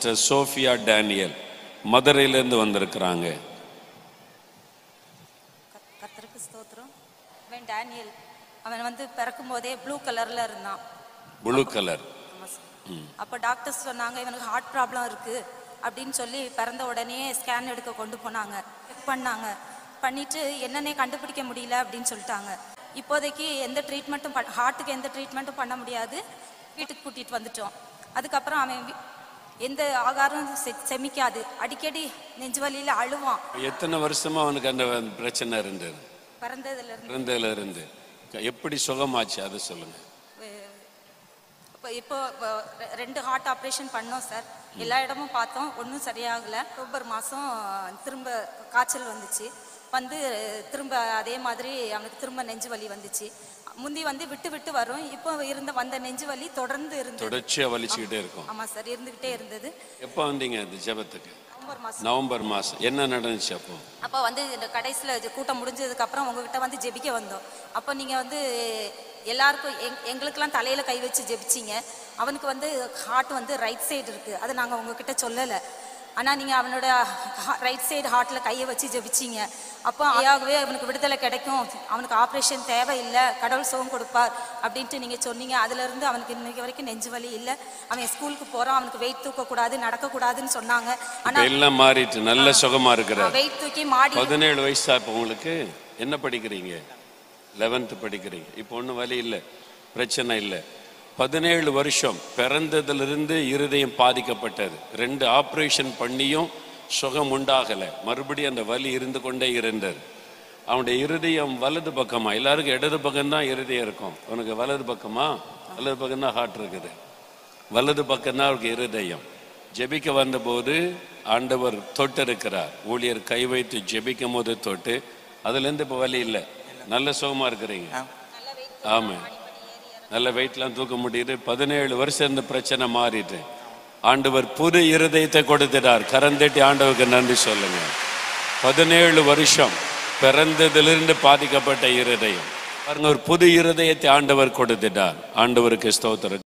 Sister Sofia Daniel மதுரையிலேருந்து வந்திருக்கிறாங்க கத்- கர்த்தருக்கு ஸ்தோத்திரம் அவன் டேனியல் அவன் வந்து பிறக்கும் போதே ப்ளூ கலர்ல இருந்தான் ப்ளூ கலர் ஆமா சார். அப்ப டாக்டர்ஸ் சொன்னாங்க இவனுக்கு ஹார்ட் ப்ராப்ளம் இருக்கு அப்படின்னு சொல்லி பிறந்த உடனே ஸ்கேன் எடுக்க கொண்டு போனாங்க செக் பண்ணாங்க பண்ணிட்டு என்னன்னே கண்டுபிடிக்க முடியல அப்படின்னு சொல்லிட்டாங்க இப்போதைக்கு எந்த ட்ரீட்மெண்ட்டும் ஹார்ட்டுக்கு எந்த ட்ரீட்மெண்ட்டும் பண்ண முடியாது வீட்டுக்கு கூட்டிட்டு வந்துட்டோம் அதுக்கப்புறம் அவன் வீ- எந்த ஆகாரம் செ- செமிக்காது அடிக்கடி நெஞ்சு வலியில அழுவான் எத்தனை வருஷமா அவனுக்கு அந்த பிரச்சனை இருந்தது பிறந்ததுல இருந்து இருந்ததுல இருந்து எப்படி சுகமாச்சு அதை சொல்லுங்க இப்போ இப்போ இப்போ ரெ- ரெண்டு ஹார்ட் ஆப்ரேஷன் பண்ணோம் சார் எல்லா இடமும் பார்த்தோம் ஒன்றும் சரியாகல அக்டோபர் மாதம் திரும்ப காய்ச்சல் வந்துச்சு வந்து திரும்ப அதே மாதிரி அவனுக்கு திரும்ப நெஞ்சு வலி வந்துச்சு முந்தி வந்து விட்டு விட்டு வரும் இப்போ இருந்த வந்த நெஞ்சு வலி தொடர்ந்து இருந்தது தொடர்ச்சியா வலிச்சுக்கிட்டே இருக்கும் ஆமாம் சார் இருந்துக்கிட்டே இருந்தது எப்போ வந்தீங்க இந்த ஜெபத்துக்கு நவம்பர் மாதம் நவம்பர் மாசம் என்ன நடந்துச்சு அப்போ அப்போ வந்து இந்த கடைசியில் கூட்டம் முடிஞ்சதுக்கு அப்புறம் உங்ககிட்ட வந்து ஜெபிக்க வந்தோம் அப்போ நீங்கள் வந்து எல்லாருக்கும் எங் எங்களுக்கெல்லாம் தலையில் கை வச்சு ஜெபிச்சிங்க அவனுக்கு வந்து ஹார்ட் வந்து ரைட் சைடு இருக்குது அதை நாங்கள் உங்ககிட்ட சொல்லலை ஆனால் நீங்கள் அவனோட ரைட் சைடு ஹார்ட்டில் கையை வச்சு ஜெபிச்சிங்க அப்போ ஐயாகவே அவனுக்கு விடுதலை கிடைக்கும் அவனுக்கு ஆப்ரேஷன் தேவையில்லை கடவுள் சுகம் கொடுப்பார் அப்படின்ட்டு நீங்கள் சொன்னீங்க அதுலேருந்து அவனுக்கு இன்னைக்கு வரைக்கும் நெஞ்சு வலி இல்லை அவன் ஸ்கூலுக்கு போகிறான் அவனுக்கு வெயிட் தூக்கக்கூடாது நடக்கக்கூடாதுன்னு சொன்னாங்க இப்ப ஆனால் எல்லாம் மாறிட்டு நல்ல சுகமா இருக்கிறார் வெயிட் தூக்கி மாடி பதினேழு வயசா இப்போ உங்களுக்கு என்ன படிக்கிறீங்க லெவன்த்து படிக்கிறீங்க இப்போ ஒன்றும் வலி இல்லை பிரச்சனை இல்லை பதினேழு வருஷம் பிறந்ததிலிருந்து இருதயம் பாதிக்கப்பட்டது ரெண்டு ஆப்ரேஷன் பண்ணியும் சுகம் உண்டாகலை மறுபடியும் அந்த வலி இருந்து கொண்டே இருந்தது அவனுடைய இருதயம் வலது பக்கமா எல்லாருக்கும் இடது பக்கம்தான் இருதயம் இருக்கும் உனக்கு வலது பக்கமா வலது பக்கம்தான் ஹார்ட் இருக்குது வலது பக்கம்தான் அவருக்கு இருதயம் ஜெபிக்க வந்தபோது ஆண்டவர் தொட்டு இருக்கிறார் ஊழியர் கை வைத்து ஜெபிக்கும் போது தொட்டு அதுலேருந்து இப்போ வலி இல்லை நல்ல சுகமா இருக்கிறீங்க ஆமா நல்ல வெயிட்லாம் தூக்க முடியுது பதினேழு வருஷம் இந்த பிரச்சனை மாறிட்டு ஆண்டவர் புது இருதயத்தை கொடுத்துட்டார் கரந்தட்டி ஆண்டவருக்கு நன்றி சொல்லுங்க பதினேழு வருஷம் பிறந்ததிலிருந்து பாதிக்கப்பட்ட இருதயம் பாருங்க ஒரு புது இருதயத்தை ஆண்டவர் கொடுத்துட்டார் ஆண்டவருக்கு ஸ்தோத்திரம்